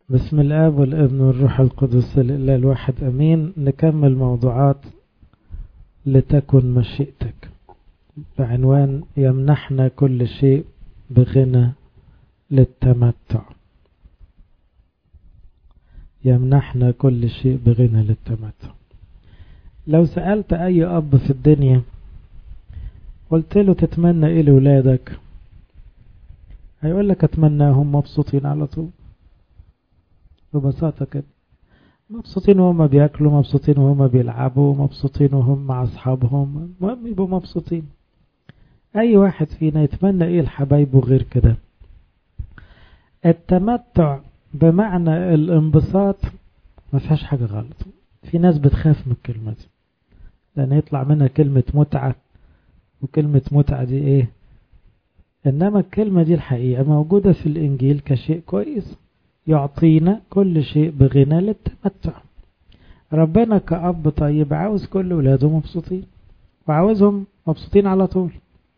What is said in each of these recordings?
بسم الآب والابن والروح القدس الإله الواحد أمين نكمل موضوعات لتكن مشيئتك بعنوان يمنحنا كل شيء بغنى للتمتع يمنحنا كل شيء بغنى للتمتع لو سألت أي أب في الدنيا قلت له تتمنى إيه لولادك هيقول لك أتمناهم مبسوطين على طول ببساطة كده مبسوطين وهم بياكلوا مبسوطين وهم بيلعبوا مبسوطين وهم مع أصحابهم المهم يبقوا مبسوطين أي واحد فينا يتمنى إيه لحبايبه غير كده التمتع بمعنى الانبساط ما فيهاش حاجة غلط في ناس بتخاف من الكلمة دي لأن يطلع منها كلمة متعة وكلمة متعة دي إيه إنما الكلمة دي الحقيقة موجودة في الإنجيل كشيء كويس يعطينا كل شيء بغنى للتمتع ربنا كأب طيب عاوز كل ولاده مبسوطين وعاوزهم مبسوطين على طول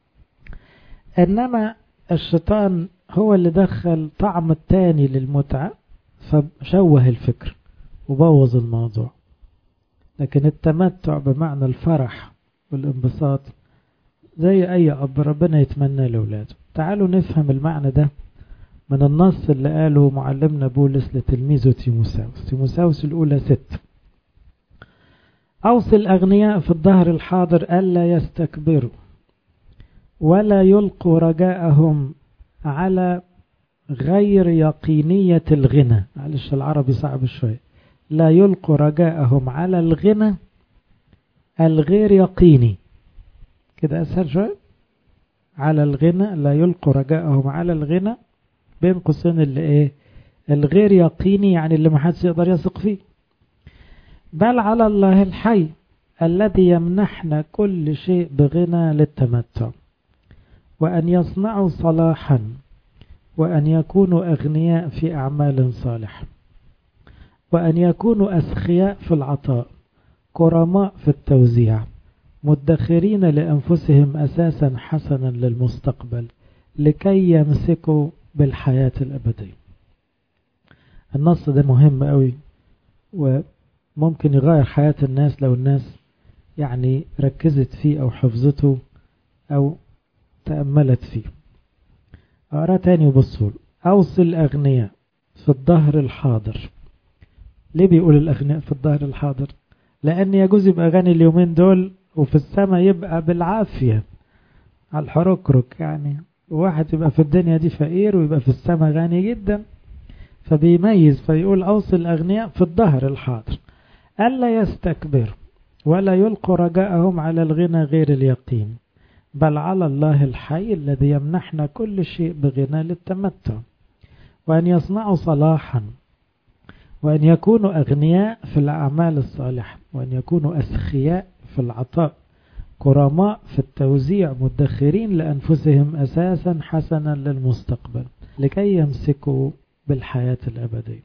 إنما الشيطان هو اللي دخل طعم التاني للمتعة فشوه الفكر وبوظ الموضوع لكن التمتع بمعنى الفرح والانبساط زي أي أب ربنا يتمنى لأولاده تعالوا نفهم المعنى ده من النص اللي قاله معلمنا بولس لتلميذه تيموساوس تيموساوس الأولى ست أوصي الأغنياء في الظهر الحاضر ألا يستكبروا ولا يلقوا رجاءهم على غير يقينية الغنى معلش العربي صعب شوية لا يلقوا رجاءهم على الغنى الغير يقيني كده أسهل شوية على الغنى لا يلقوا رجاءهم على الغنى بين قوسين اللي ايه الغير يقيني يعني اللي ما حدش يقدر يثق فيه بل على الله الحي الذي يمنحنا كل شيء بغنى للتمتع وأن يصنعوا صلاحا وأن يكونوا أغنياء في أعمال صالحة وأن يكونوا أسخياء في العطاء كرماء في التوزيع مدخرين لأنفسهم أساسا حسنا للمستقبل لكي يمسكوا بالحياة الأبدية النص ده مهم قوي وممكن يغير حياة الناس لو الناس يعني ركزت فيه أو حفظته أو تأملت فيه أقرأ تاني وبصوا أوصي الأغنياء في الظهر الحاضر ليه بيقول الأغنياء في الظهر الحاضر لأن يجوز يبقى غني اليومين دول وفي السماء يبقى بالعافية على الحركرك يعني واحد يبقى في الدنيا دي فقير ويبقى في السماء غني جدا فبيميز فيقول أوصي الأغنياء في الظهر الحاضر ألا يستكبر ولا يلقوا رجاءهم على الغنى غير اليقين بل على الله الحي الذي يمنحنا كل شيء بغنى للتمتع وأن يصنعوا صلاحا وأن يكونوا أغنياء في الأعمال الصالحة وأن يكونوا أسخياء في العطاء كرماء في التوزيع مدخرين لأنفسهم أساسا حسنا للمستقبل لكي يمسكوا بالحياة الأبدية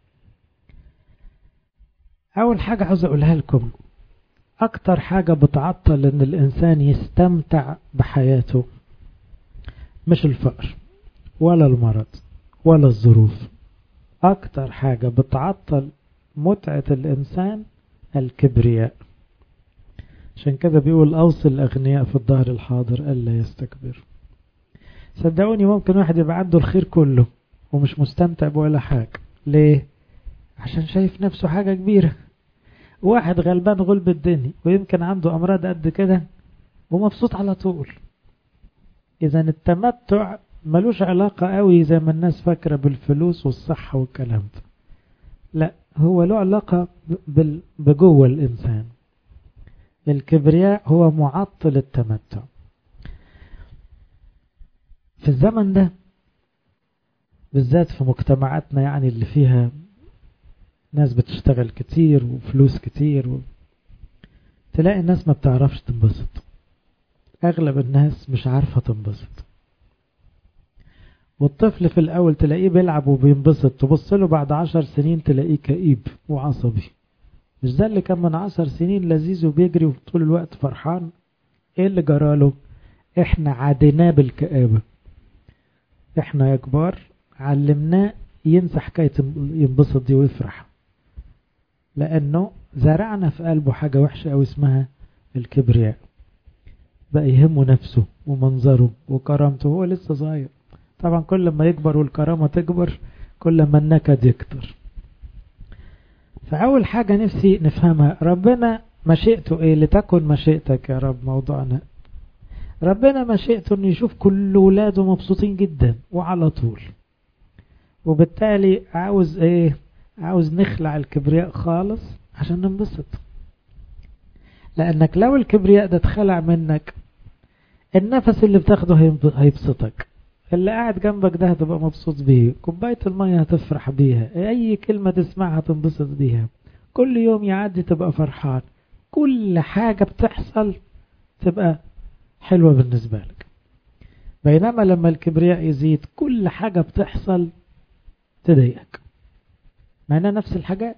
أول حاجة عاوز أقولها لكم أكتر حاجة بتعطل أن الإنسان يستمتع بحياته مش الفقر ولا المرض ولا الظروف أكتر حاجة بتعطل متعة الإنسان الكبرياء عشان كده بيقول أوصي الأغنياء في الظهر الحاضر ألا يستكبر صدقوني ممكن واحد يبقى عنده الخير كله ومش مستمتع بولا حاجة ليه؟ عشان شايف نفسه حاجة كبيرة واحد غلبان غلب الدنيا ويمكن عنده أمراض قد كده ومبسوط على طول إذا التمتع ملوش علاقة قوي زي ما الناس فاكرة بالفلوس والصحة والكلام ده لا هو له علاقة بجوه الإنسان الكبرياء هو معطل التمتع في الزمن ده بالذات في مجتمعاتنا يعني اللي فيها ناس بتشتغل كتير وفلوس كتير و... تلاقي الناس ما بتعرفش تنبسط اغلب الناس مش عارفة تنبسط والطفل في الاول تلاقيه بيلعب وبينبسط تبص له بعد عشر سنين تلاقيه كئيب وعصبي مش ده اللي كان من عشر سنين لذيذ وبيجري طول الوقت فرحان ايه اللي جراله احنا عادناه بالكآبة احنا يا كبار علمناه ينسى حكاية ينبسط دي ويفرح لأنه زرعنا في قلبه حاجة وحشة أو اسمها الكبرياء بقى يهمه نفسه ومنظره وكرامته هو لسه صغير طبعا كل ما يكبر والكرامة تكبر كل ما النكد يكتر فأول حاجة نفسي نفهمها ربنا مشيئته ايه لتكن مشيئتك يا رب موضوعنا ربنا مشيئته انه يشوف كل ولاده مبسوطين جدا وعلى طول وبالتالي عاوز ايه عاوز نخلع الكبرياء خالص عشان ننبسط لانك لو الكبرياء ده اتخلع منك النفس اللي بتاخده هيبسطك اللي قاعد جنبك ده هتبقى مبسوط بيه كوباية المية هتفرح بيها اي كلمة تسمعها تنبسط بيها كل يوم يعدي تبقى فرحان كل حاجة بتحصل تبقى حلوة بالنسبة لك بينما لما الكبرياء يزيد كل حاجة بتحصل تضايقك مع انها نفس الحاجات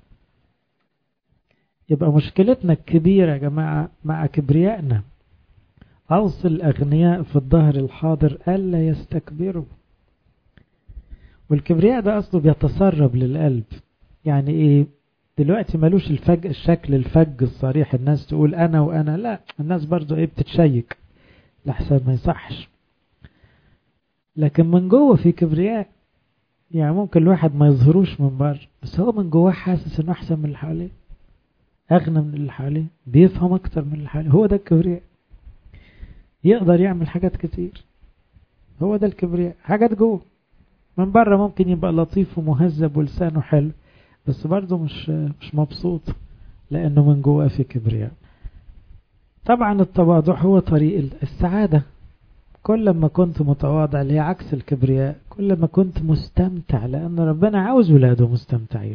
يبقى مشكلتنا الكبيرة يا جماعة مع كبريائنا أوصي الأغنياء في الظهر الحاضر ألا يستكبروا والكبرياء ده أصله بيتسرب للقلب يعني إيه دلوقتي ملوش الفج الشكل الفج الصريح الناس تقول أنا وأنا لا الناس برضو إيه بتتشيك لحسن ما يصحش لكن من جوه في كبرياء يعني ممكن الواحد ما يظهروش من بره بس هو من جواه حاسس انه احسن من اللي حواليه اغنى من اللي حواليه بيفهم اكتر من اللي حواليه هو ده الكبرياء يقدر يعمل حاجات كتير هو ده الكبرياء حاجات جوه من بره ممكن يبقى لطيف ومهذب ولسانه حلو بس برضه مش مش مبسوط لانه من جواه في كبرياء طبعا التواضع هو طريق السعاده كل ما كنت متواضع اللي هي عكس الكبرياء كل ما كنت مستمتع لأن ربنا عاوز ولاده مستمتعين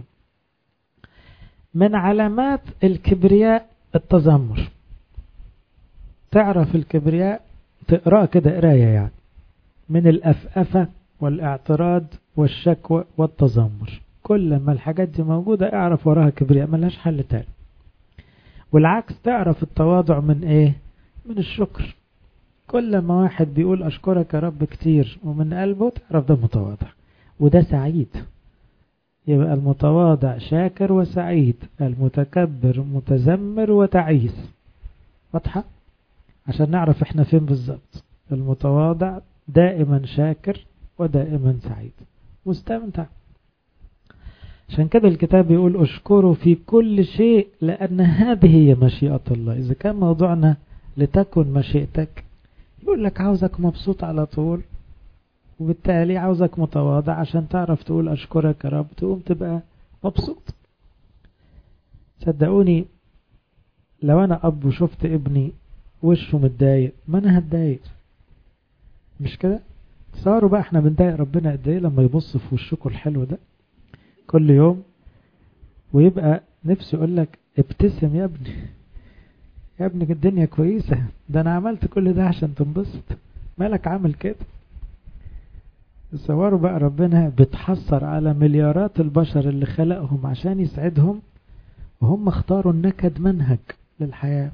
من علامات الكبرياء التذمر تعرف الكبرياء تقرأ كده قراية يعني من الأفأفة والاعتراض والشكوى والتذمر كل ما الحاجات دي موجودة اعرف وراها كبرياء ملهاش حل تاني والعكس تعرف التواضع من ايه من الشكر كل ما واحد بيقول أشكرك يا رب كتير ومن قلبه تعرف ده متواضع وده سعيد يبقى المتواضع شاكر وسعيد المتكبر متذمر وتعيس واضحة عشان نعرف احنا فين بالظبط المتواضع دائما شاكر ودائما سعيد مستمتع عشان كده الكتاب يقول اشكره في كل شيء لأن هذه هي مشيئة الله إذا كان موضوعنا لتكن مشيئتك يقول لك عاوزك مبسوط على طول وبالتالي عاوزك متواضع عشان تعرف تقول أشكرك يا رب تقوم تبقى مبسوط صدقوني لو أنا أب وشفت ابني وشه متضايق ما أنا هتضايق مش كده تصوروا بقى احنا بنضايق ربنا قد ايه لما يبص في وشكم الحلو ده كل يوم ويبقى نفسه يقول لك ابتسم يا ابني يا ابني الدنيا كويسة ده انا عملت كل ده عشان تنبسط مالك عامل كده تصوروا بقى ربنا بتحصر على مليارات البشر اللي خلقهم عشان يسعدهم وهم اختاروا النكد منهج للحياة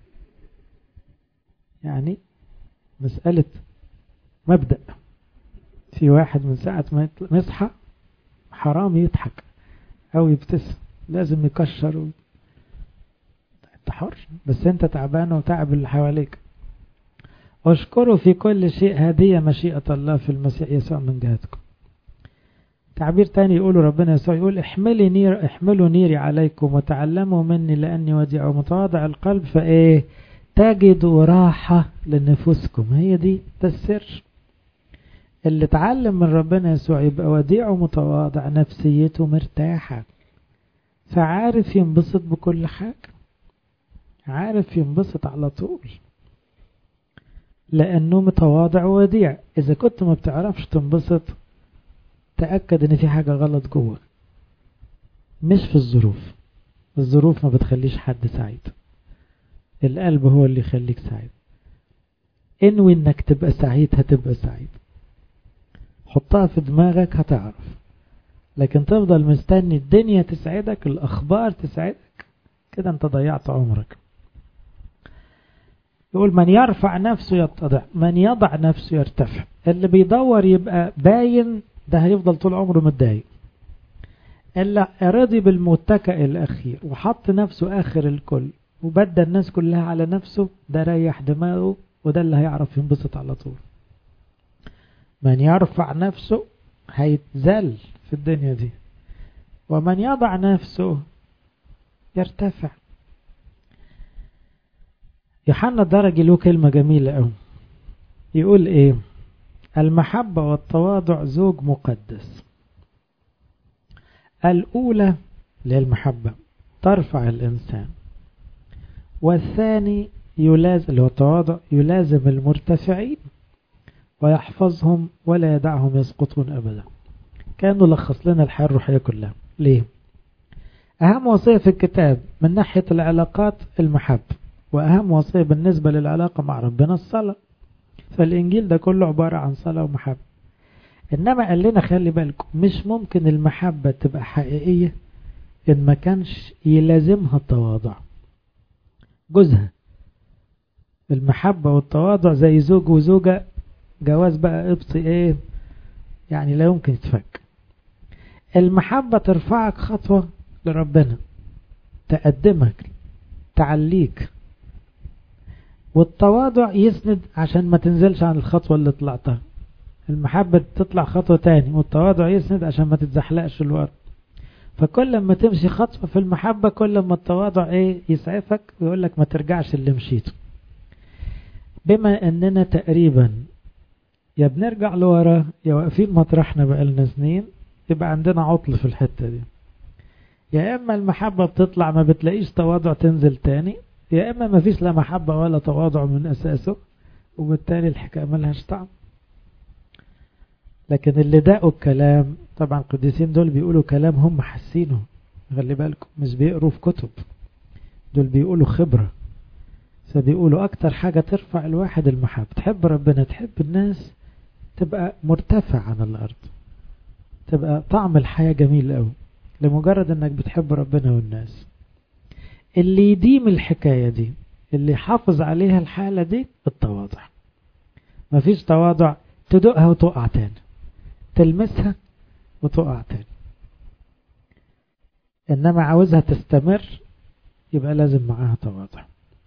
يعني مسألة مبدأ في واحد من ساعة ما يصحى حرام يضحك او يبتسم لازم يكشر و... انت حر بس انت تعبان وتعب اللي حواليك اشكروا في كل شيء هذه مشيئة الله في المسيح يسوع من جهتكم تعبير تاني يقولوا ربنا يسوع يقول احملي نير احملوا نيري عليكم وتعلموا مني لاني وديع ومتواضع القلب فايه تجدوا راحة لنفوسكم هي دي ده السر اللي اتعلم من ربنا يسوع يبقى وديع ومتواضع نفسيته مرتاحة فعارف ينبسط بكل حاجة عارف ينبسط على طول لأنه متواضع ووديع إذا كنت ما بتعرفش تنبسط تأكد إن في حاجة غلط جوه مش في الظروف الظروف ما بتخليش حد سعيد القلب هو اللي يخليك سعيد انوي انك تبقى سعيد هتبقى سعيد حطها في دماغك هتعرف لكن تفضل مستني الدنيا تسعدك الأخبار تسعدك كده انت ضيعت عمرك يقول من يرفع نفسه يتضع من يضع نفسه يرتفع اللي بيدور يبقى باين ده هيفضل طول عمره متضايق إلا رضي بالمتكئ الأخير وحط نفسه آخر الكل وبدى الناس كلها على نفسه ده ريح دماغه وده اللي هيعرف ينبسط على طول من يرفع نفسه هيتزل في الدنيا دي ومن يضع نفسه يرتفع يوحنا الدرجي له كلمة جميلة أوي يقول إيه المحبة والتواضع زوج مقدس الأولى اللي هي المحبة ترفع الإنسان والثاني يلازم اللي هو التواضع يلازم المرتفعين ويحفظهم ولا يدعهم يسقطون أبدا كانوا لخص لنا الحياة الروحية كلها ليه أهم وصية في الكتاب من ناحية العلاقات المحبة وأهم وصية بالنسبة للعلاقة مع ربنا الصلاة فالإنجيل ده كله عبارة عن صلاة ومحبة إنما قال لنا خلي بالكم مش ممكن المحبة تبقى حقيقية إن ما كانش يلازمها التواضع جوزها المحبة والتواضع زي زوج وزوجة جواز بقى قبطي ايه يعني لا يمكن يتفك المحبة ترفعك خطوة لربنا تقدمك تعليك والتواضع يسند عشان ما تنزلش عن الخطوة اللي طلعتها المحبة تطلع خطوة تاني والتواضع يسند عشان ما تتزحلقش الورد فكل ما تمشي خطوة في المحبة كل ما التواضع ايه يسعفك ويقول لك ما ترجعش اللي مشيته بما اننا تقريبا يا بنرجع لورا يا واقفين مطرحنا بقالنا سنين يبقى عندنا عطل في الحتة دي يا اما المحبة بتطلع ما بتلاقيش تواضع تنزل تاني يا اما ما فيش لا محبة ولا تواضع من اساسه وبالتالي الحكاية ملهاش طعم لكن اللي دقوا الكلام طبعا القديسين دول بيقولوا كلام هم حاسينه خلي بالكم مش بيقروا في كتب دول بيقولوا خبرة فبيقولوا اكتر حاجة ترفع الواحد المحبة تحب ربنا تحب الناس تبقى مرتفع عن الارض تبقى طعم الحياة جميل قوي لمجرد انك بتحب ربنا والناس اللي يديم الحكاية دي اللي يحافظ عليها الحالة دي التواضع مفيش تواضع تدقها وتقع تاني تلمسها وتقع تاني انما عاوزها تستمر يبقى لازم معاها تواضع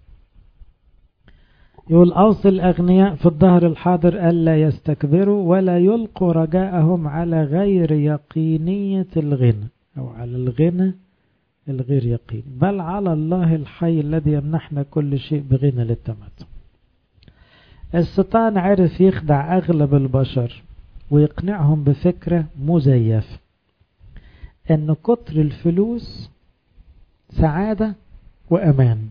يقول أوصي الأغنياء في الظهر الحاضر ألا يستكبروا ولا يلقوا رجاءهم على غير يقينية الغنى أو على الغنى الغير يقين بل على الله الحي الذي يمنحنا كل شيء بغنى للتمتع الشيطان عرف يخدع أغلب البشر ويقنعهم بفكرة مزيفة أن كتر الفلوس سعادة وأمان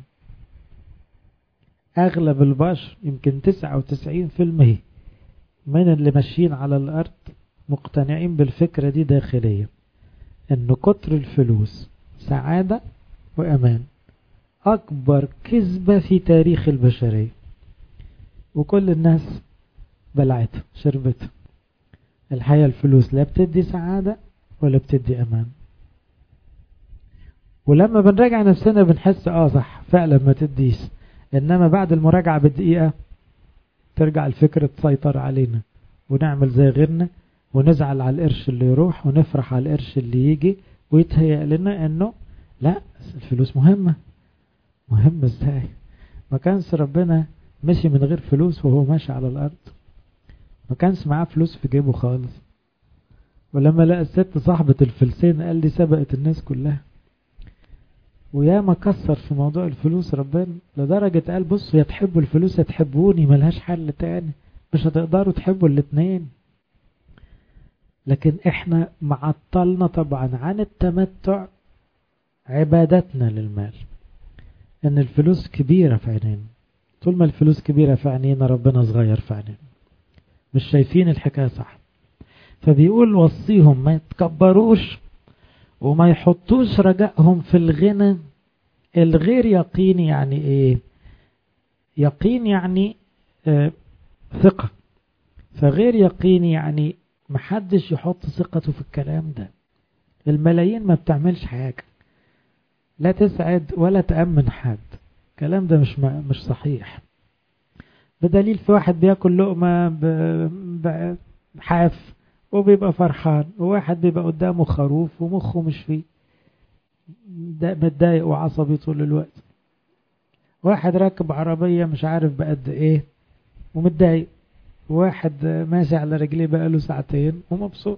أغلب البشر يمكن 99% من اللي ماشيين على الأرض مقتنعين بالفكرة دي داخليا أن كتر الفلوس سعادة وأمان أكبر كذبة في تاريخ البشرية وكل الناس بلعتها شربتها الحقيقة الفلوس لا بتدي سعادة ولا بتدي أمان ولما بنراجع نفسنا بنحس اه صح فعلا ما تديش انما بعد المراجعة بدقيقة ترجع الفكرة تسيطر علينا ونعمل زي غيرنا ونزعل على القرش اللي يروح ونفرح على القرش اللي يجي ويتهيأ لنا انه لا الفلوس مهمة مهمة ازاي ما كانش ربنا مشي من غير فلوس وهو ماشي على الارض ما كانش معاه فلوس في جيبه خالص ولما لقى الست صاحبة الفلسين قال لي سبقت الناس كلها ويا ما كسر في موضوع الفلوس ربنا لدرجة قال بصوا يا تحبوا الفلوس يا تحبوني ملهاش حل تاني مش هتقدروا تحبوا الاتنين لكن احنا معطلنا طبعا عن التمتع عبادتنا للمال ان الفلوس كبيرة في عينينا طول ما الفلوس كبيرة في عينينا ربنا صغير في عينينا مش شايفين الحكاية صح فبيقول وصيهم ما يتكبروش وما يحطوش رجائهم في الغنى الغير يقين يعني ايه يقين يعني اه ثقة فغير يقين يعني محدش يحط ثقته في الكلام ده الملايين ما بتعملش حاجة لا تسعد ولا تأمن حد الكلام ده مش مش صحيح بدليل في واحد بياكل لقمة بحاف وبيبقى فرحان وواحد بيبقى قدامه خروف ومخه مش فيه متضايق وعصبي طول الوقت واحد راكب عربية مش عارف بقد ايه ومتضايق واحد ماشي على رجليه بقاله ساعتين ومبسوط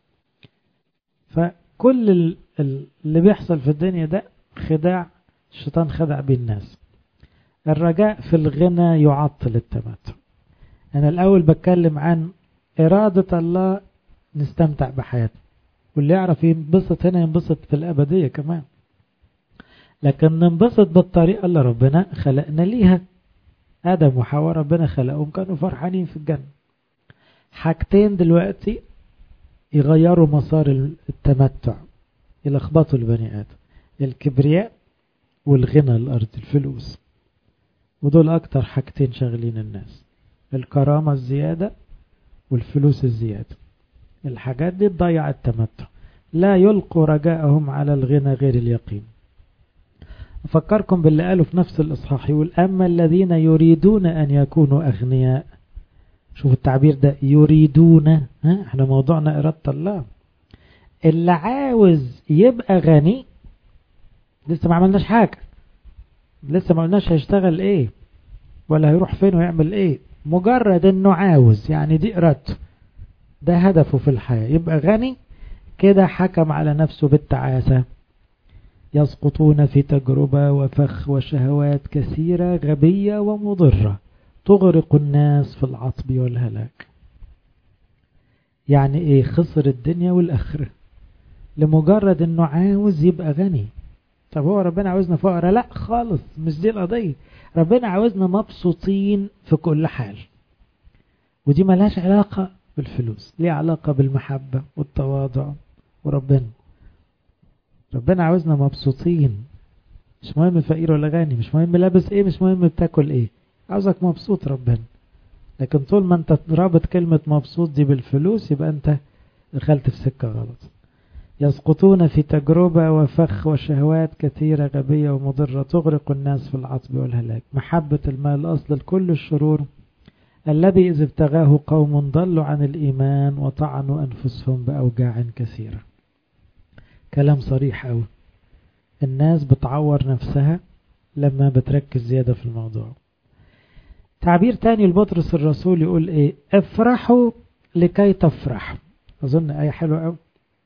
فكل اللي بيحصل في الدنيا ده خداع الشيطان خدع بيه الناس الرجاء في الغنى يعطل التمتع أنا الأول بتكلم عن إرادة الله نستمتع بحياتنا واللي يعرف ينبسط هنا ينبسط في الأبدية كمان لكن ننبسط بالطريقة اللي ربنا خلقنا ليها آدم وحواء ربنا خلقهم كانوا فرحانين في الجنة حاجتين دلوقتي يغيروا مسار التمتع يلخبطوا البني آدم الكبرياء والغنى الأرض الفلوس ودول أكتر حاجتين شاغلين الناس الكرامة الزيادة والفلوس الزيادة الحاجات دي تضيع التمتع لا يلقوا رجاءهم على الغنى غير اليقين أفكركم باللي قاله في نفس الإصحاح يقول أما الذين يريدون أن يكونوا أغنياء شوف التعبير ده يريدون ها احنا موضوعنا إرادة الله اللي عاوز يبقى غني لسه ما عملناش حاجة لسه ما قلناش هيشتغل ايه ولا هيروح فين ويعمل ايه مجرد انه عاوز يعني دي ارادته ده هدفه في الحياة يبقى غني كده حكم على نفسه بالتعاسة يسقطون في تجربة وفخ وشهوات كثيرة غبية ومضرة تغرق الناس في العطب والهلاك يعني ايه خسر الدنيا والآخرة لمجرد انه عاوز يبقى غني طب هو ربنا عاوزنا فقراء لا خالص مش دي القضية ربنا عاوزنا مبسوطين في كل حال ودي ملهاش علاقة بالفلوس ليه علاقة بالمحبة والتواضع وربنا ربنا عاوزنا مبسوطين مش مهم فقير ولا غني مش مهم لابس ايه مش مهم بتاكل ايه عاوزك مبسوط ربنا لكن طول ما انت رابط كلمة مبسوط دي بالفلوس يبقى انت دخلت في سكة غلط يسقطون في تجربة وفخ وشهوات كثيرة غبية ومضرة تغرق الناس في العطب والهلاك محبة المال أصل لكل الشرور الذي إذ ابتغاه قوم ضلوا عن الإيمان وطعنوا أنفسهم بأوجاع كثيرة كلام صريح أوي الناس بتعور نفسها لما بتركز زيادة في الموضوع تعبير تاني لبطرس الرسول يقول ايه افرحوا لكي تفرحوا اظن ايه حلوة قوي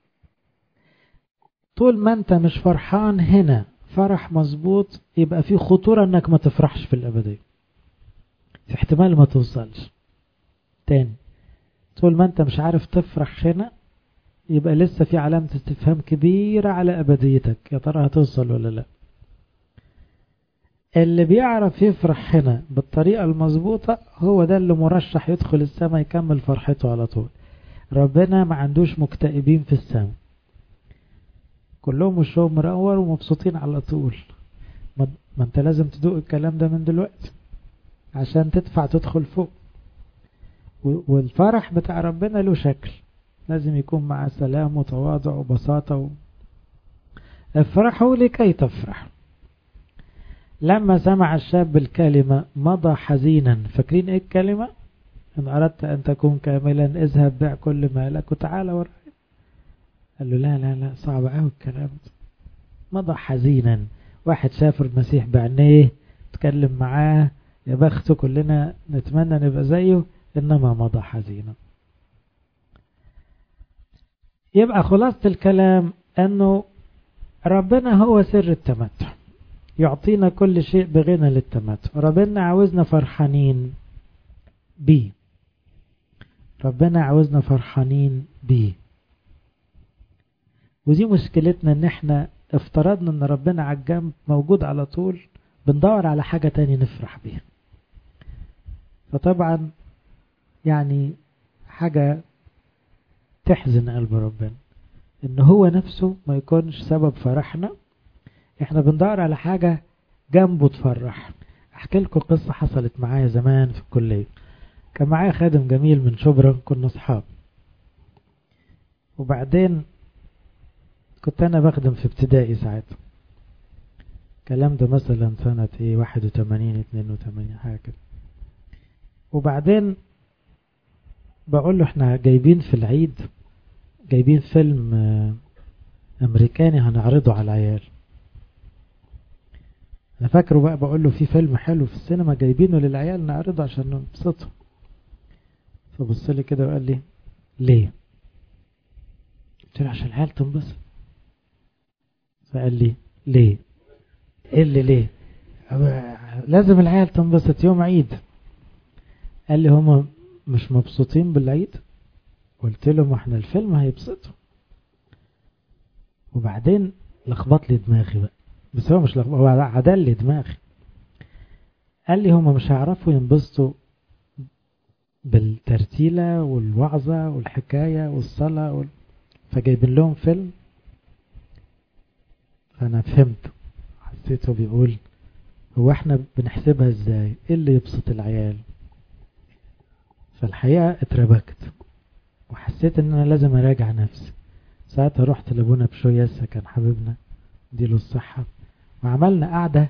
طول ما انت مش فرحان هنا فرح مظبوط يبقى في خطورة انك ما تفرحش في الابدية في احتمال ما توصلش تاني طول ما انت مش عارف تفرح هنا يبقى لسه في علامة استفهام كبيرة على ابديتك يا ترى هتوصل ولا لا اللي بيعرف يفرح هنا بالطريقة المظبوطة هو ده اللي مرشح يدخل السماء يكمل فرحته على طول ربنا ما عندوش مكتئبين في السماء كلهم وشهم مرور ومبسوطين على طول ما انت لازم تدوق الكلام ده من دلوقتي عشان تدفع تدخل فوق والفرح بتاع ربنا له شكل لازم يكون مع سلام وتواضع وبساطة و... افرحوا لكي تفرح لما سمع الشاب الكلمة مضى حزينا فاكرين ايه الكلمة ان اردت ان تكون كاملا اذهب بيع كل مالك وتعالى وراي قال له لا لا لا صعب قوي الكلام ده مضى حزينا واحد شاف المسيح بعينيه اتكلم معاه يا بخته كلنا نتمنى نبقى زيه انما مضى حزينا يبقى خلاصة الكلام انه ربنا هو سر التمتع يعطينا كل شيء بغنى للتمتع ربنا عاوزنا فرحانين بيه ربنا عاوزنا فرحانين بيه ودي مشكلتنا ان احنا افترضنا ان ربنا على الجنب موجود على طول بندور على حاجة تاني نفرح بيها فطبعا يعني حاجة تحزن قلب ربنا ان هو نفسه ما يكونش سبب فرحنا احنا بندور على حاجة جنبه تفرح احكي لكم قصة حصلت معايا زمان في الكلية كان معايا خادم جميل من شبرا كنا اصحاب وبعدين كنت انا بخدم في ابتدائي ساعتها الكلام ده مثلا سنة ايه واحد وتمانين اتنين وتمانين حاجة كده وبعدين بقول له احنا جايبين في العيد جايبين فيلم امريكاني هنعرضه على العيال انا فاكره بقى بقول له في فيلم حلو في السينما جايبينه للعيال نعرضه عشان نبسطهم فبص لي كده وقال لي ليه قلت له عشان العيال تنبسط فقال لي ليه ايه اللي ليه لازم العيال تنبسط يوم عيد قال لي هما مش مبسوطين بالعيد قلت له ما احنا الفيلم هيبسطهم وبعدين لخبط لي دماغي بقى بس هو مش لخبط هو عدل لي دماغي قال لي هما مش هيعرفوا ينبسطوا بالترتيلة والوعظة والحكاية والصلاة وال... فجايبين لهم فيلم فأنا فهمت حسيته بيقول هو احنا بنحسبها ازاي ايه اللي يبسط العيال فالحقيقة اتربكت وحسيت ان انا لازم اراجع نفسي ساعتها رحت لابونا بشويسة كان حبيبنا اديله الصحة وعملنا قعدة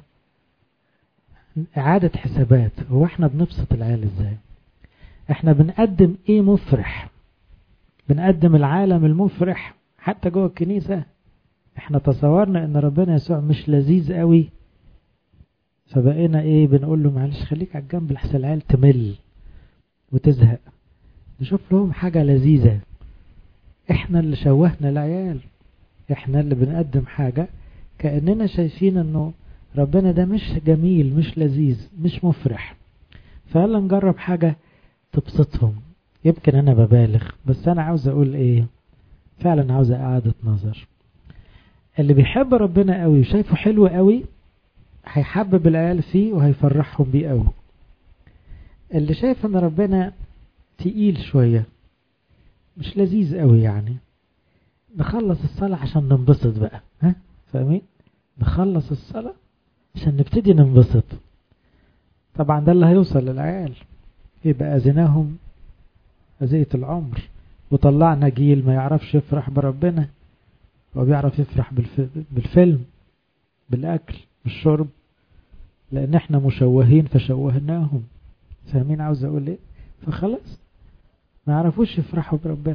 اعادة حسابات هو احنا بنبسط العيال ازاي احنا بنقدم ايه مفرح بنقدم العالم المفرح حتى جوه الكنيسة احنا تصورنا ان ربنا يسوع مش لذيذ قوي فبقينا ايه بنقول له معلش خليك على الجنب لحسن العيال تمل وتزهق نشوف لهم حاجة لذيذة احنا اللي شوهنا العيال احنا اللي بنقدم حاجة كأننا شايفين انه ربنا ده مش جميل مش لذيذ مش مفرح فيلا نجرب حاجة تبسطهم يمكن انا ببالغ بس انا عاوز اقول ايه فعلا عاوز اعادة نظر اللي بيحب ربنا قوي وشايفه حلو قوي هيحبب العيال فيه وهيفرحهم بيه قوي اللي شايف ان ربنا تقيل شوية مش لذيذ قوي يعني نخلص الصلاة عشان ننبسط بقى ها فاهمين نخلص الصلاة عشان نبتدي ننبسط طبعا ده اللي هيوصل للعيال يبقى أذناهم أذية العمر وطلعنا جيل ما يعرفش يفرح بربنا وبيعرف يفرح بالفيلم بالأكل بالشرب لأن احنا مشوهين فشوهناهم فاهمين عاوز أقول ايه فخلاص ما يعرفوش يفرحوا بربنا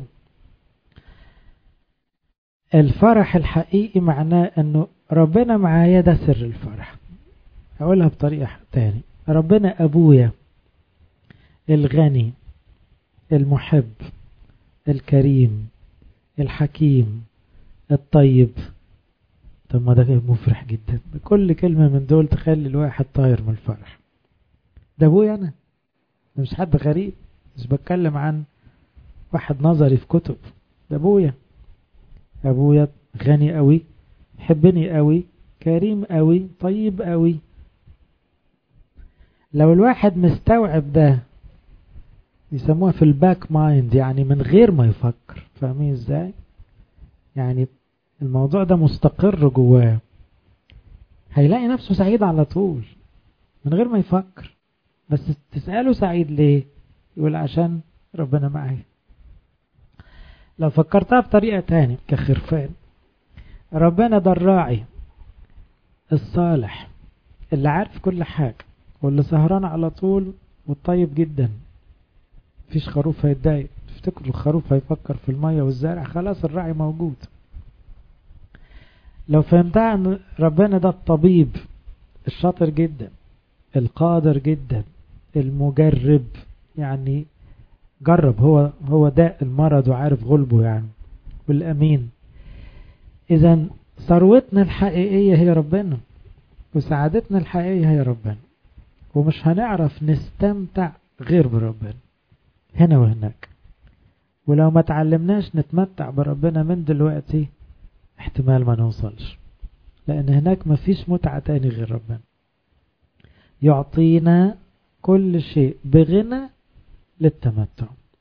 الفرح الحقيقي معناه انه ربنا معايا ده سر الفرح هقولها بطريقة تاني ربنا ابويا الغني المحب الكريم الحكيم الطيب طب ما ده مفرح جدا كل كلمة من دول تخلي الواحد طاير من الفرح ده ابويا انا مش حد غريب مش بتكلم عن واحد نظري في كتب ده ابويا ابويا غني قوي يحبني قوي كريم قوي طيب قوي لو الواحد مستوعب ده يسموها في الباك مايند يعني من غير ما يفكر فاهمين ازاي يعني الموضوع ده مستقر جواه هيلاقي نفسه سعيد على طول من غير ما يفكر بس تسأله سعيد ليه يقول عشان ربنا معايا لو فكرتها بطريقة تاني كخرفان ربنا ده الراعي الصالح اللي عارف كل حاجة واللي سهران على طول والطيب جدا مفيش خروف هيتضايق تفتكر الخروف هيفكر في المية والزرع خلاص الراعي موجود لو فهمتها ان ربنا ده الطبيب الشاطر جدا القادر جدا المجرب يعني جرب هو هو داء المرض وعارف غلبه يعني والامين اذا ثروتنا الحقيقيه هي ربنا وسعادتنا الحقيقيه هي ربنا ومش هنعرف نستمتع غير بربنا هنا وهناك ولو ما تعلمناش نتمتع بربنا من دلوقتي احتمال ما نوصلش لان هناك مفيش متعة تاني غير ربنا يعطينا كل شيء بغنى للتمتع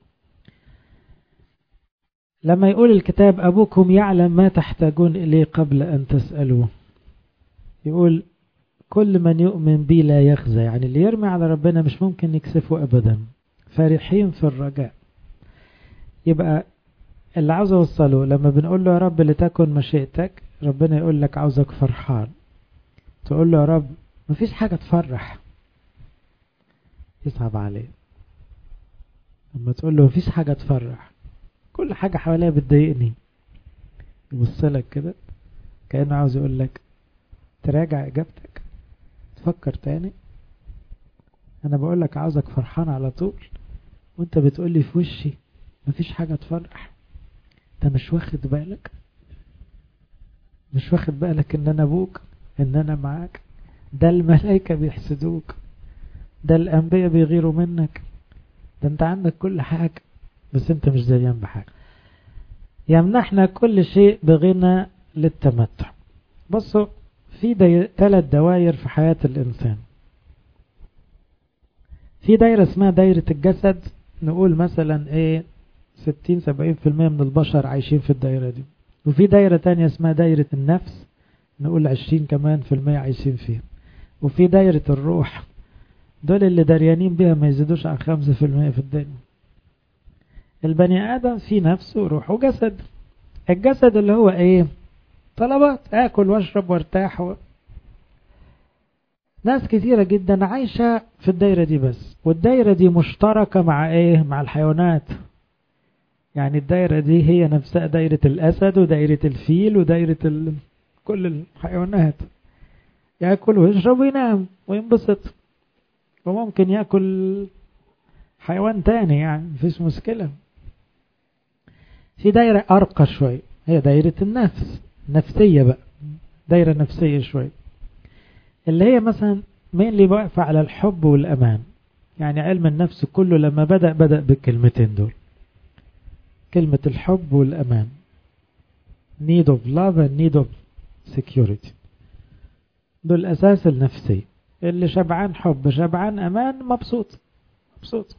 لما يقول الكتاب أبوكم يعلم ما تحتاجون إليه قبل أن تسألوه يقول كل من يؤمن بي لا يخزى يعني اللي يرمي على ربنا مش ممكن يكسفه أبدا فرحين في الرجاء يبقى اللي عاوز اوصله لما بنقول له يا رب لتكن مشيئتك ربنا يقول لك عاوزك فرحان تقول له يا رب مفيش حاجة تفرح يصعب عليه لما تقول له مفيش حاجة تفرح كل حاجة حواليها بتضايقني يبص لك كده كأنه عاوز يقول لك تراجع إجابتك تفكر تاني أنا بقول لك عاوزك فرحان على طول وأنت بتقول لي في وشي مفيش حاجة تفرح أنت مش واخد بالك مش واخد بالك إن أنا أبوك إن أنا معاك ده الملائكة بيحسدوك ده الأنبياء بيغيروا منك ده أنت عندك كل حاجة بس أنت مش زيان بحاجة يمنحنا كل شيء بغنى للتمتع بصوا في دي... ثلاث دوائر في حياة الإنسان في دايرة اسمها دايرة الجسد نقول مثلا ايه 60 70% من البشر عايشين في الدايرة دي وفي دايرة تانية اسمها دايرة النفس نقول 20 كمان في المية عايشين فيها وفي دايرة الروح دول اللي دريانين بيها ما يزيدوش عن 5% في الدنيا البني آدم في نفسه وروح وجسد الجسد اللي هو ايه طلبات اكل واشرب وارتاح و... ناس كثيرة جدا عايشة في الدايرة دي بس والدايرة دي مشتركة مع ايه مع الحيوانات يعني الدايرة دي هي نفسها دايرة الأسد ودايرة الفيل ودايرة ال... كل الحيوانات يأكل ويشرب وينام وينبسط وممكن يأكل حيوان تاني يعني مفيش مشكلة في دايرة أرقى شوي هي دايرة النفس نفسية بقى دايرة نفسية شوي اللي هي مثلا مين اللي واقفة على الحب والأمان يعني علم النفس كله لما بدأ بدأ بالكلمتين دول كلمة الحب والأمان need of love and need of security دول الأساس النفسي اللي شبعان حب شبعان أمان مبسوط مبسوط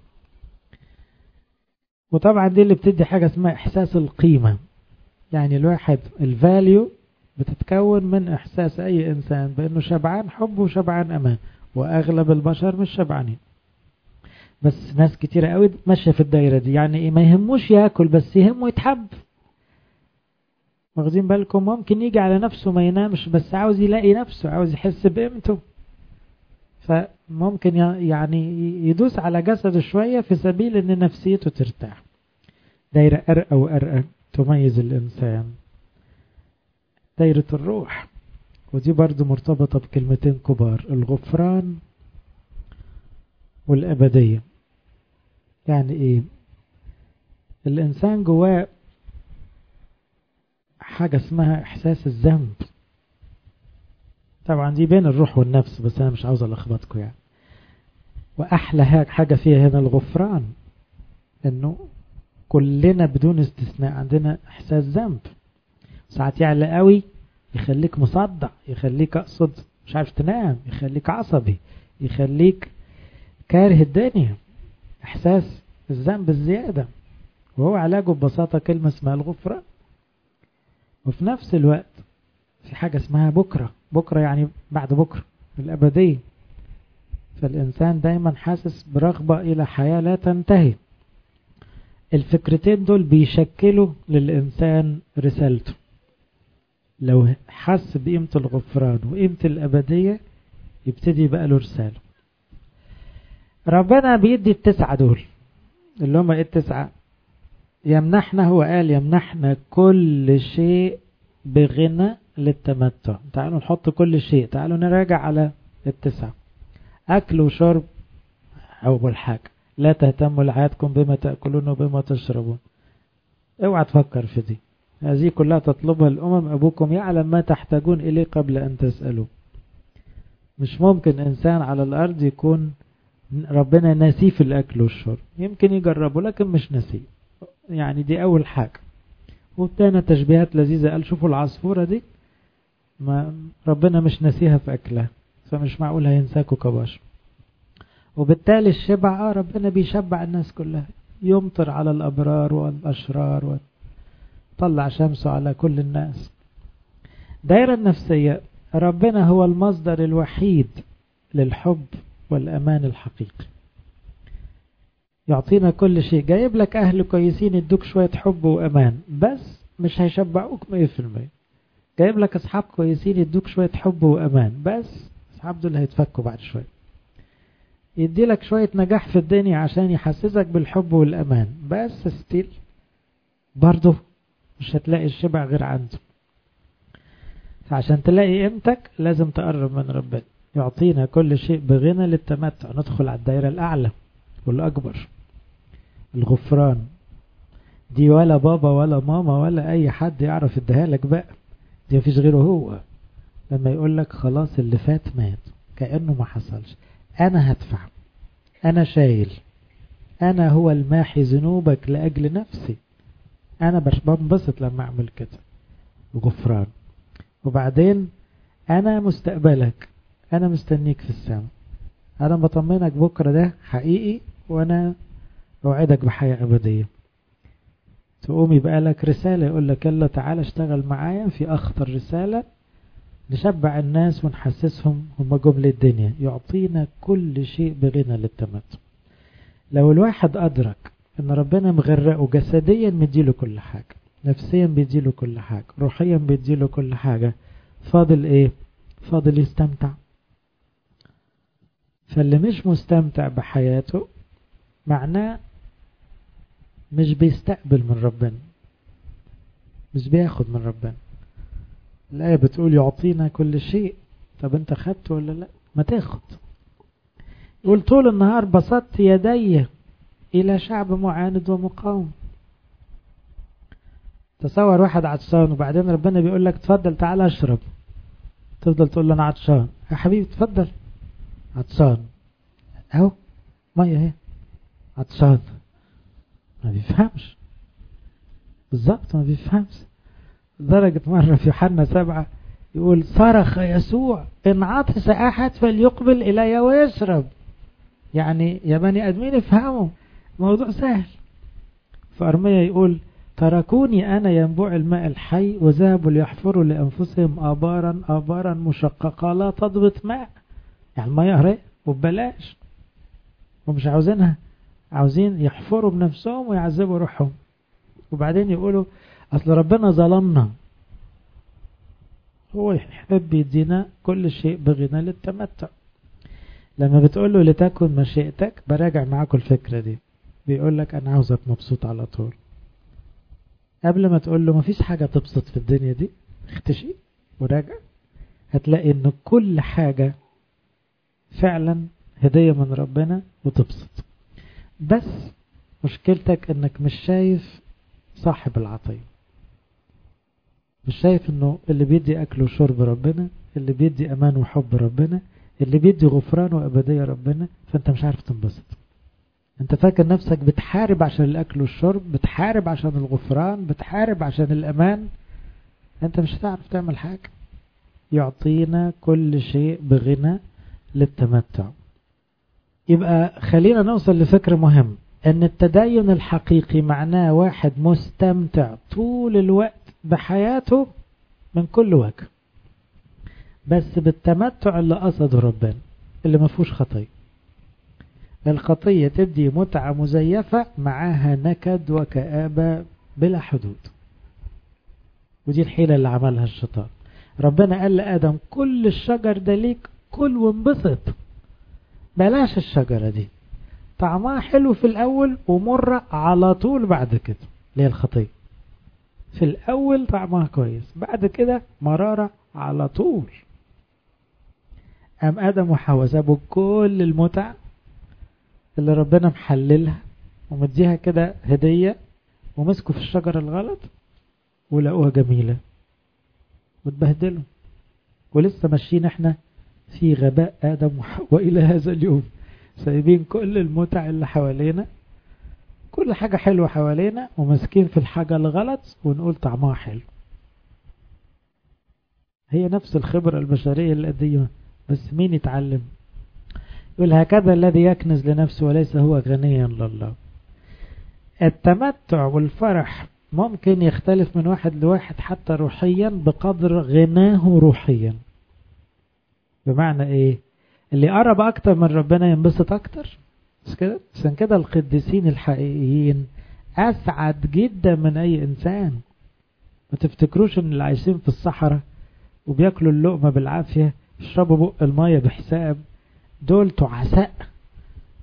وطبعا دي اللي بتدي حاجة اسمها إحساس القيمة يعني الواحد الفاليو بتتكون من إحساس أي إنسان بأنه شبعان حب وشبعان أمان وأغلب البشر مش شبعانين بس ناس كتيرة قوي ماشية في الدايرة دي يعني إيه ما يهموش ياكل بس يهمه يتحب واخدين بالكم ممكن يجي على نفسه ما ينامش بس عاوز يلاقي نفسه عاوز يحس بقيمته فممكن يعني يدوس على جسده شوية في سبيل ان نفسيته ترتاح دايرة أرقى وأرقى تميز الإنسان دايرة الروح ودي برضو مرتبطة بكلمتين كبار الغفران والأبدية يعني إيه الإنسان جواه حاجة اسمها إحساس الذنب طبعا دي بين الروح والنفس بس أنا مش عاوز ألخبطكم يعني وأحلى حاجة فيها هنا الغفران إنه كلنا بدون استثناء عندنا إحساس ذنب ساعات يعلى قوي يخليك مصدع يخليك أقصد مش عارف تنام يخليك عصبي يخليك كاره الدنيا إحساس الذنب الزيادة وهو علاجه ببساطة كلمة اسمها الغفران وفي نفس الوقت في حاجة اسمها بكرة بكرة يعني بعد بكرة الأبدية فالإنسان دايما حاسس برغبة إلى حياة لا تنتهي الفكرتين دول بيشكلوا للإنسان رسالته لو حس بقيمة الغفران وقيمة الأبدية يبتدي بقى له رسالة ربنا بيدي التسعة دول اللي هم ايه التسعة يمنحنا هو قال يمنحنا كل شيء بغنى للتمتع تعالوا نحط كل شيء تعالوا نراجع على التسعة أكل وشرب أول حاجة لا تهتموا لحياتكم بما تأكلون وبما تشربون اوعى تفكر في دي هذه كلها تطلبها الأمم أبوكم يعلم ما تحتاجون إليه قبل أن تسألوا مش ممكن إنسان على الأرض يكون ربنا ناسيه في الأكل والشرب يمكن يجربه لكن مش ناسيه يعني دي أول حاجة والتانية تشبيهات لذيذة قال شوفوا العصفورة دي ما ربنا مش ناسيها في أكلها فمش معقول هينساكوا كبشر وبالتالي الشبع اه ربنا بيشبع الناس كلها يمطر على الأبرار والأشرار وطلع شمسه على كل الناس دائرة النفسية ربنا هو المصدر الوحيد للحب والأمان الحقيقي يعطينا كل شيء جايب لك أهل كويسين يدوك شوية حب وأمان بس مش هيشبعوك مية في المية جايب لك أصحاب كويسين يدوك شوية حب وأمان بس أصحاب دول هيتفكوا بعد شوية يدي لك شوية نجاح في الدنيا عشان يحسسك بالحب والأمان بس ستيل برضه مش هتلاقي الشبع غير عنده فعشان تلاقي قيمتك لازم تقرب من ربنا يعطينا كل شيء بغنى للتمتع ندخل على الدائرة الأعلى والأكبر الغفران دي ولا بابا ولا ماما ولا أي حد يعرف يديها لك بقى دي مفيش غيره هو لما يقول لك خلاص اللي فات مات كأنه ما حصلش أنا هدفع أنا شايل أنا هو الماحي ذنوبك لأجل نفسي أنا بنبسط لما أعمل كده غفران وبعدين أنا مستقبلك أنا مستنيك في السماء أنا بطمنك بكرة ده حقيقي وأنا أوعدك بحياة أبدية تقوم يبقى لك رسالة يقول لك يلا تعالى اشتغل معايا في أخطر رسالة نشبع الناس ونحسسهم هم جملة الدنيا يعطينا كل شيء بغنى للتمتع لو الواحد أدرك أن ربنا مغرقه جسديا مديله كل حاجة نفسيا بيديله كل حاجة روحيا بيديله كل حاجة فاضل ايه فاضل يستمتع فاللي مش مستمتع بحياته معناه مش بيستقبل من ربنا مش بياخد من ربنا الآية بتقول يعطينا كل شيء طب انت خدت ولا لا ما تاخد يقول طول النهار بسطت يدي إلى شعب معاند ومقاوم تصور واحد عطشان وبعدين ربنا بيقول لك تفضل تعالى اشرب تفضل تقول له انا عطشان يا حبيبي تفضل عطشان اهو ميه اهي عطشان ما بيفهمش بالظبط ما بيفهمش لدرجة مرة في يوحنا سبعة يقول صرخ يسوع إن عطس أحد فليقبل إلي ويشرب يعني يا بني أدمين افهموا موضوع سهل فأرمية يقول تركوني أنا ينبوع الماء الحي وذهبوا ليحفروا لأنفسهم آبارا آبارا مشققة لا تضبط ماء يعني المياه اهي وببلاش ومش عاوزينها عاوزين يحفروا بنفسهم ويعذبوا روحهم وبعدين يقولوا أصل ربنا ظلمنا هو يحب يدينا كل شيء بغنى للتمتع لما بتقول له لتكن مشيئتك براجع معاكم الفكرة دي بيقول لك أنا عاوزك مبسوط على طول قبل ما تقول له مفيش حاجة تبسط في الدنيا دي اختشي وراجع هتلاقي ان كل حاجة فعلا هدية من ربنا وتبسط بس مشكلتك انك مش شايف صاحب العطية مش شايف انه اللي بيدي اكل وشرب ربنا اللي بيدي امان وحب ربنا اللي بيدي غفران وابدية ربنا فانت مش عارف تنبسط انت فاكر نفسك بتحارب عشان الاكل والشرب بتحارب عشان الغفران بتحارب عشان الامان انت مش هتعرف تعمل حاجة يعطينا كل شيء بغنى للتمتع يبقى خلينا نوصل لفكر مهم ان التدين الحقيقي معناه واحد مستمتع طول الوقت بحياته من كل وجه بس بالتمتع اللي قصده ربنا اللي ما فيهوش خطيه الخطية تدي متعة مزيفة معاها نكد وكآبة بلا حدود ودي الحيلة اللي عملها الشيطان ربنا قال لآدم كل الشجر ده ليك كل وانبسط بلاش الشجرة دي طعمها حلو في الأول ومرة على طول بعد كده اللي هي الخطية في الأول طعمها كويس بعد كده مرارة على طول أم آدم وحواء سابوا كل المتع اللي ربنا محللها ومديها كده هدية ومسكوا في الشجرة الغلط ولقوها جميلة واتبهدلوا ولسه ماشيين احنا في غباء آدم وحواء إلى هذا اليوم سايبين كل المتع اللي حوالينا كل حاجة حلوة حوالينا وماسكين في الحاجة الغلط ونقول طعمها حلو هي نفس الخبرة البشرية القديمة بس مين يتعلم يقول هكذا الذي يكنز لنفسه وليس هو غنيا لله التمتع والفرح ممكن يختلف من واحد لواحد حتى روحيا بقدر غناه روحيا بمعنى ايه اللي قرب اكتر من ربنا ينبسط اكتر مش كده عشان كده القديسين الحقيقيين اسعد جدا من اي انسان ما تفتكروش ان اللي عايشين في الصحراء وبياكلوا اللقمة بالعافية يشربوا بق المية بحساب دول تعساء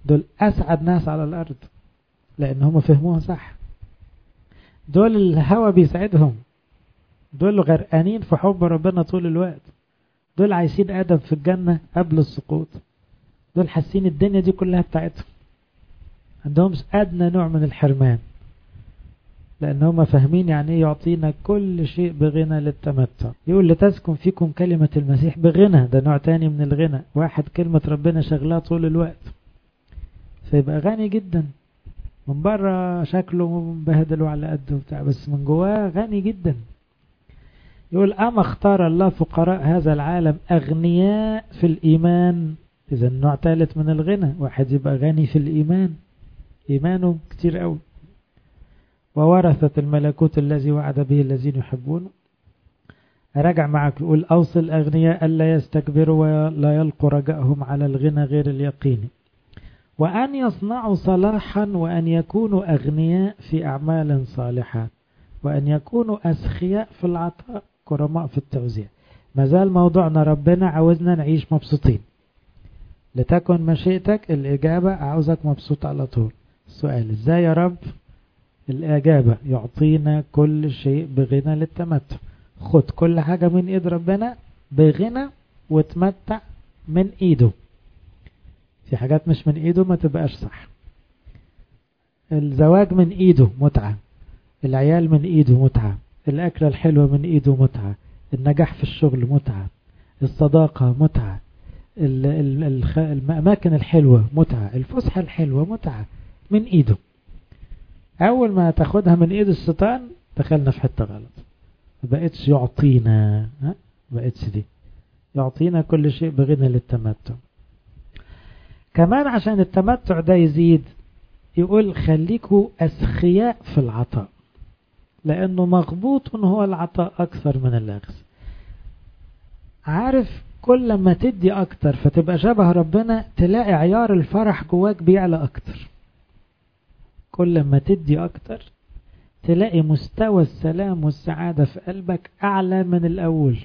دول أسعد ناس على الأرض لأن هم فهموها صح دول الهوى بيسعدهم دول غرقانين في حب ربنا طول الوقت دول عايشين آدم في الجنة قبل السقوط دول حاسين الدنيا دي كلها بتاعتهم عندهمش أدنى نوع من الحرمان لأن هم فاهمين يعني ايه يعطينا كل شيء بغنى للتمتع يقول لتسكن فيكم كلمة المسيح بغنى ده نوع تاني من الغنى واحد كلمة ربنا شغلاه طول الوقت فيبقى غني جدا من بره شكله مبهدل وعلى قده وبتاع بس من جواه غني جدا يقول أما اختار الله فقراء هذا العالم أغنياء في الإيمان إذا نوع ثالث من الغنى واحد يبقى غني في الإيمان إيمانه كتير قوي وورثت الملكوت الذي وعد به الذين يحبونه أراجع معك يقول أوصل الأغنياء ألا يستكبروا ولا يلقوا رجائهم على الغنى غير اليقين وأن يصنعوا صلاحا وأن يكونوا أغنياء في أعمال صالحة وأن يكونوا أسخياء في العطاء كرماء في التوزيع ما زال موضوعنا ربنا عاوزنا نعيش مبسوطين لتكن مشيئتك الإجابة عاوزك مبسوط على طول السؤال إزاي يا رب الإجابة يعطينا كل شيء بغنى للتمتع خد كل حاجة من إيد ربنا بغنى وتمتع من إيده في حاجات مش من إيده ما تبقاش صح الزواج من إيده متعة العيال من إيده متعة الأكلة الحلوة من إيده متعة النجاح في الشغل متعة الصداقة متعة الأماكن الحلوة متعة الفسحة الحلوة متعة من إيده أول ما تاخدها من إيد الشيطان دخلنا في حتة غلط ما بقتش يعطينا ها ما بقتش دي يعطينا كل شيء بغنى للتمتع كمان عشان التمتع ده يزيد يقول خليكوا أسخياء في العطاء لأنه مغبوط هو العطاء أكثر من الأخذ عارف كل ما تدي أكتر فتبقى شبه ربنا تلاقي عيار الفرح جواك بيعلى أكتر كل ما تدي أكتر تلاقي مستوى السلام والسعادة في قلبك أعلى من الأول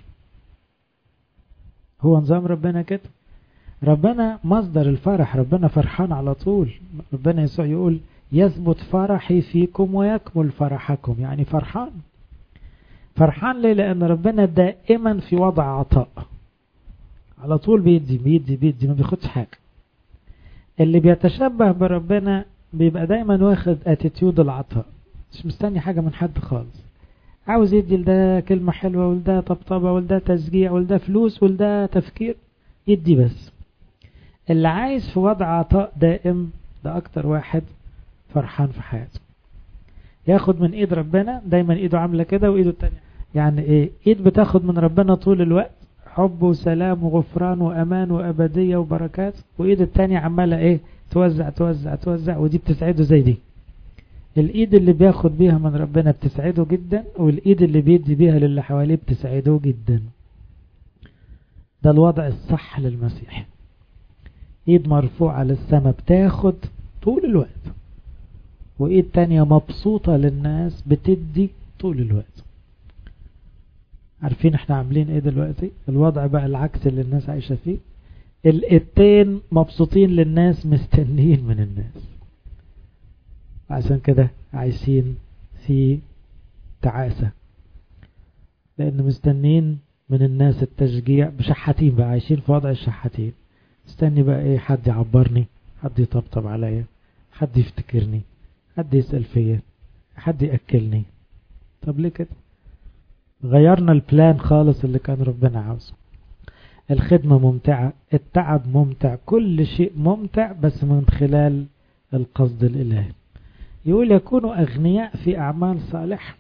هو نظام ربنا كده ربنا مصدر الفرح ربنا فرحان على طول ربنا يسوع يقول يثبت فرحي فيكم ويكمل فرحكم يعني فرحان فرحان ليه لأن ربنا دائما في وضع عطاء على طول بيدي بيدي بيدي ما بياخدش حاجة اللي بيتشبه بربنا بيبقى دايما واخد اتيتيود العطاء مش مستني حاجة من حد خالص عاوز يدي لده كلمة حلوة ولده طبطبة ولده تشجيع ولده فلوس ولده تفكير يدي بس اللي عايز في وضع عطاء دائم ده أكتر واحد فرحان في حياته ياخد من ايد ربنا دايما ايده عاملة كده وايده التانية يعني ايه ايد بتاخد من ربنا طول الوقت حب وسلام وغفران وامان وابدية وبركات وايد التانية عمالة ايه توزع توزع توزع ودي بتسعده زي دي الايد اللي بياخد بيها من ربنا بتسعده جدا والايد اللي بيدي بيها للي حواليه بتسعده جدا ده الوضع الصح للمسيح ايد مرفوعة للسماء بتاخد طول الوقت وايد تانية مبسوطة للناس بتدي طول الوقت عارفين احنا عاملين ايه دلوقتي الوضع بقى العكس اللي الناس عايشة فيه الايدتين مبسوطين للناس مستنين من الناس عشان كده عايشين في تعاسة لان مستنين من الناس التشجيع بشحاتين بقى عايشين في وضع الشحاتين استني بقى ايه حد يعبرني حد يطبطب عليا حد يفتكرني حد يسأل فيا حد يأكلني طب ليه كده غيرنا البلان خالص اللي كان ربنا عاوزه الخدمة ممتعة التعب ممتع كل شيء ممتع بس من خلال القصد الإلهي يقول يكونوا أغنياء في أعمال صالحة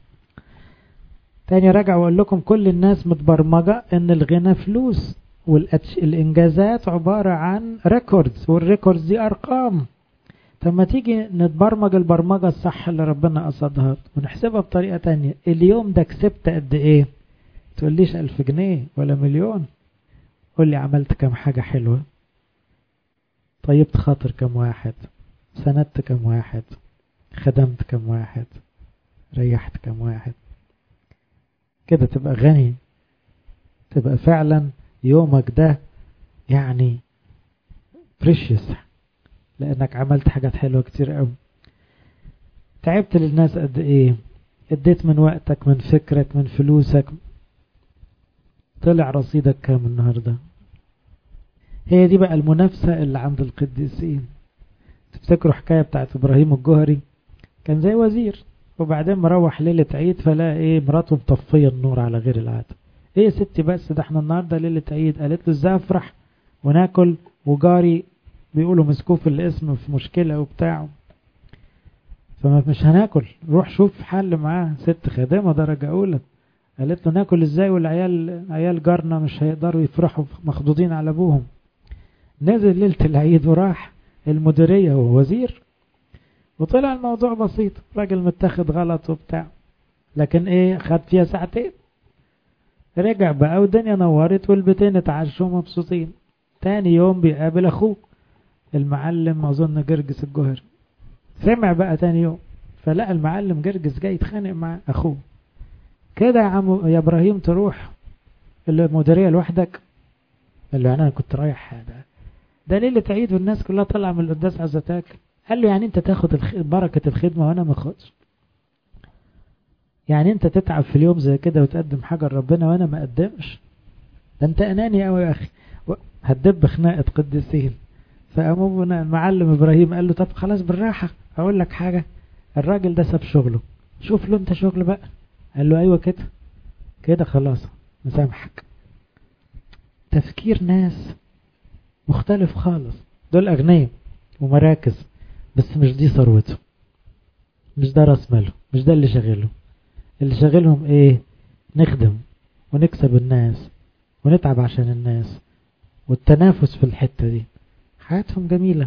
تاني رجع وأقول لكم كل الناس متبرمجة ان الغنى فلوس والإنجازات عبارة عن ريكوردز والريكوردز دي أرقام طب ما تيجي نتبرمج البرمجة الصح اللي ربنا قصدها ونحسبها بطريقة تانية اليوم ده كسبت قد ايه تقوليش ألف جنيه ولا مليون قول لي عملت كم حاجة حلوة طيبت خاطر كم واحد سندت كم واحد خدمت كم واحد ريحت كم واحد كده تبقى غني تبقى فعلا يومك ده يعني بريشيس لانك عملت حاجات حلوة كتير قوي تعبت للناس قد ايه اديت من وقتك من فكرك من فلوسك طلع رصيدك كام النهاردة هي دي بقى المنافسة اللي عند القديسين تفتكروا حكاية بتاعت ابراهيم الجوهري كان زي وزير وبعدين مروح ليلة عيد فلا ايه مراته مطفية النور على غير العادة ايه يا ستي بس ده احنا النهاردة ليلة عيد قالت له ازاي افرح وناكل وجاري بيقولوا مسكوه في الاسم في مشكلة وبتاع فما مش هناكل روح شوف حل معاه ست خادمة درجة أولى قالت له ناكل ازاي والعيال عيال جارنا مش هيقدروا يفرحوا مخضوضين على ابوهم نزل ليلة العيد وراح المديرية وهو وزير وطلع الموضوع بسيط راجل متاخد غلط وبتاع لكن ايه خد فيها ساعتين رجع بقى والدنيا نورت والبيتين اتعشوا مبسوطين تاني يوم بيقابل اخوه المعلم اظن جرجس الجوهري سمع بقى تاني يوم فلقى المعلم جرجس جاي يتخانق مع اخوه كده يا عم يا ابراهيم تروح المديريه لوحدك قال له يعني انا كنت رايح ده ده ليله عيد والناس كلها طالعه من القداس عايزه تاكل قال له يعني انت تاخد الخ... بركه الخدمه وانا ما اخدش يعني انت تتعب في اليوم زي كده وتقدم حاجه لربنا وانا ما اقدمش ده انت اناني قوي يا اخي هتدب خناقه قديسين فقام المعلم ابراهيم قال له طب خلاص بالراحه اقول لك حاجه الراجل ده ساب شغله شوف له انت شغل بقى قال له ايوه كده كده خلاص مسامحك تفكير ناس مختلف خالص دول اغنياء ومراكز بس مش دي ثروته مش ده راس ماله مش ده اللي شاغله اللي شاغلهم ايه نخدم ونكسب الناس ونتعب عشان الناس والتنافس في الحتة دي حياتهم جميلة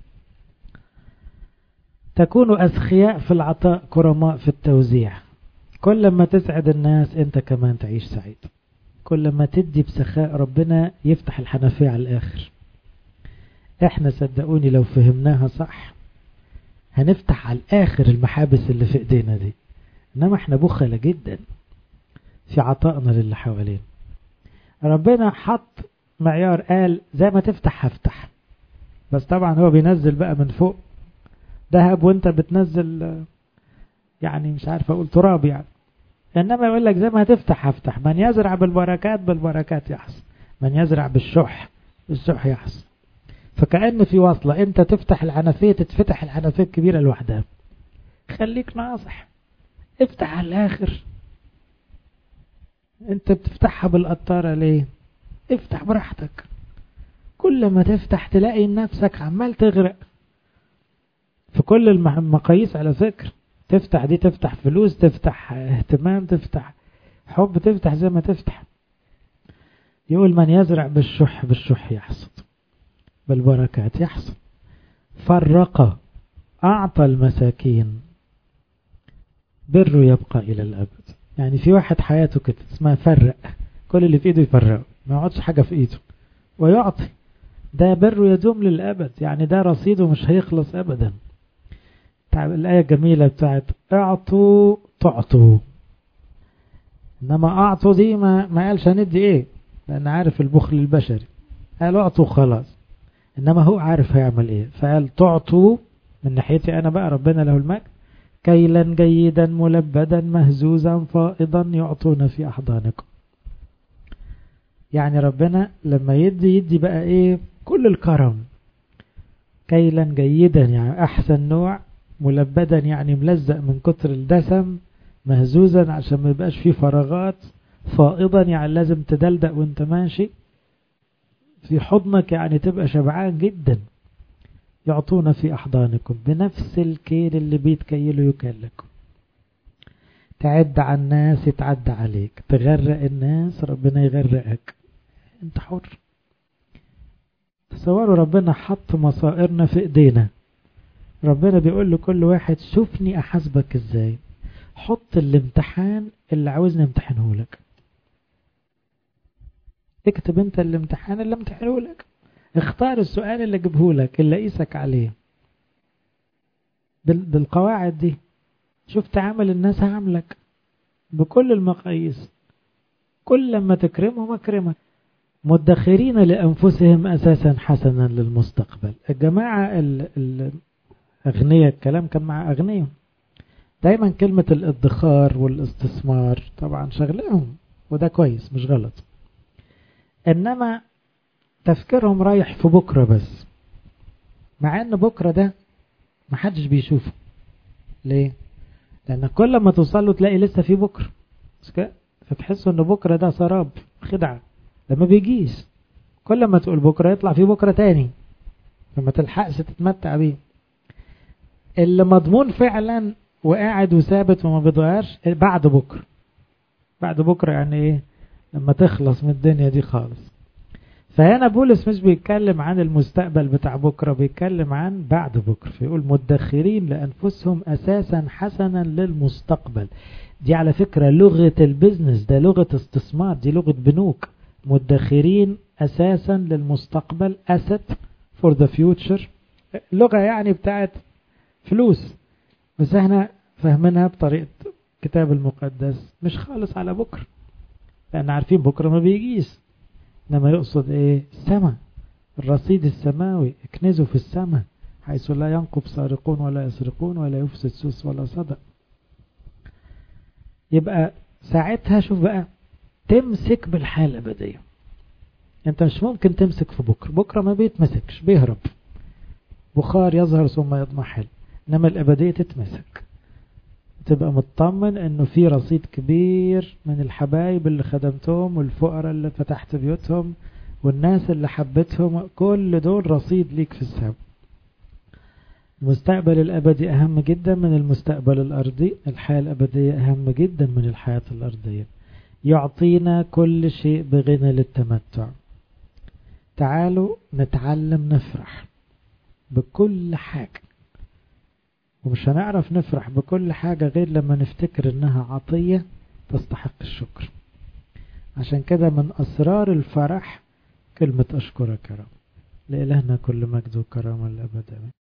تكون أسخياء في العطاء كرماء في التوزيع كل ما تسعد الناس انت كمان تعيش سعيد كل ما تدي بسخاء ربنا يفتح الحنفية على الآخر احنا صدقوني لو فهمناها صح هنفتح على الآخر المحابس اللي في ايدينا دي انما احنا بخلة جدا في عطائنا للي حوالينا ربنا حط معيار قال زي ما تفتح هفتح بس طبعا هو بينزل بقى من فوق ذهب وانت بتنزل يعني مش عارف اقول تراب يعني انما يقول لك زي ما هتفتح هفتح من يزرع بالبركات بالبركات يحصل من يزرع بالشح بالشح يحصل فكأن في وصلة انت تفتح الحنفية تتفتح الحنفية الكبيرة لوحدها خليك ناصح افتح على الاخر انت بتفتحها بالقطارة ليه افتح براحتك كل ما تفتح تلاقي نفسك عمال تغرق في كل المقاييس على فكرة تفتح دي تفتح فلوس تفتح اهتمام تفتح حب تفتح زي ما تفتح يقول من يزرع بالشح بالشح يحصد بالبركات يحصد فرق أعطى المساكين بره يبقى إلى الأبد يعني في واحد حياته كده اسمها فرق كل اللي في إيده يفرقه ما يقعدش حاجة في إيده ويعطي ده بره يدوم للأبد يعني ده رصيده مش هيخلص أبدا الآية الجميلة بتاعت اعطوا تعطوا إنما أعطوا دي ما, ما قالش هندي إيه لأن عارف البخل البشري قال اعطوا خلاص إنما هو عارف هيعمل إيه فقال تعطوا من ناحيتي أنا بقى ربنا له المجد كيلا جيدا ملبدا مهزوزا فائضا يعطون في أحضانكم يعني ربنا لما يدي يدي بقى إيه كل الكرم كيلا جيدا يعني أحسن نوع ملبدا يعني ملزق من كتر الدسم مهزوزا عشان ما يبقاش فيه فراغات فائضا يعني لازم تدلدق وانت ماشي في حضنك يعني تبقى شبعان جدا يعطون في أحضانكم بنفس الكيل اللي بيتكيلوا يكال لكم تعد على الناس يتعدى عليك تغرق الناس ربنا يغرقك انت حر تصوروا ربنا حط مصائرنا في ايدينا ربنا بيقول لكل واحد شوفني احاسبك ازاي حط الامتحان اللي عاوزني امتحنه لك اكتب انت الامتحان اللي امتحنه لك اختار السؤال اللي اجيبه لك اللي اقيسك عليه بالقواعد دي شوف تعامل الناس هعملك بكل المقاييس كل لما تكرمهم اكرمك مدخرين لأنفسهم أساسا حسنا للمستقبل الجماعة الأغنياء الكلام كان مع أغنياء دايما كلمة الادخار والاستثمار طبعا شغلهم وده كويس مش غلط إنما تفكيرهم رايح في بكرة بس مع ان بكرة ده محدش بيشوفه ليه لان كل ما توصل له تلاقي لسه في بكرة فتحسوا ان بكرة ده سراب خدعة لما بيجيش كل ما تقول بكرة يطلع في بكرة تاني فما تلحقش تتمتع بيه اللي مضمون فعلا وقاعد وثابت وما بيتغيرش بعد بكرة بعد بكرة يعني ايه لما تخلص من الدنيا دي خالص فهنا بولس مش بيتكلم عن المستقبل بتاع بكرة بيتكلم عن بعد بكرة فيقول مدخرين لأنفسهم أساسا حسنا للمستقبل دي على فكرة لغة البزنس ده لغة استثمار دي لغة بنوك مدخرين أساسا للمستقبل asset for the future لغة يعني بتاعت فلوس بس احنا فاهمينها بطريقة كتاب المقدس مش خالص على بكرة لأن عارفين بكرة ما بيجيش إنما يقصد إيه السماء الرصيد السماوي اكنزوا في السماء حيث لا ينقب سارقون ولا يسرقون ولا يفسد سوس ولا صدق يبقى ساعتها شوف بقى تمسك بالحياة الأبدية انت مش ممكن تمسك في بكرة بكرة ما بيتمسكش بيهرب بخار يظهر ثم يضمحل انما الأبدية تتمسك تبقى مطمن انه في رصيد كبير من الحبايب اللي خدمتهم والفقراء اللي فتحت بيوتهم والناس اللي حبتهم كل دول رصيد ليك في السماء المستقبل الأبدي أهم جدا من المستقبل الأرضي الحياة الأبدية أهم جدا من الحياة الأرضية يعطينا كل شيء بغنى للتمتع تعالوا نتعلم نفرح بكل حاجة ومش هنعرف نفرح بكل حاجة غير لما نفتكر انها عطية تستحق الشكر عشان كده من أسرار الفرح كلمة أشكرك يا رب لإلهنا كل مجد وكرامة الأبد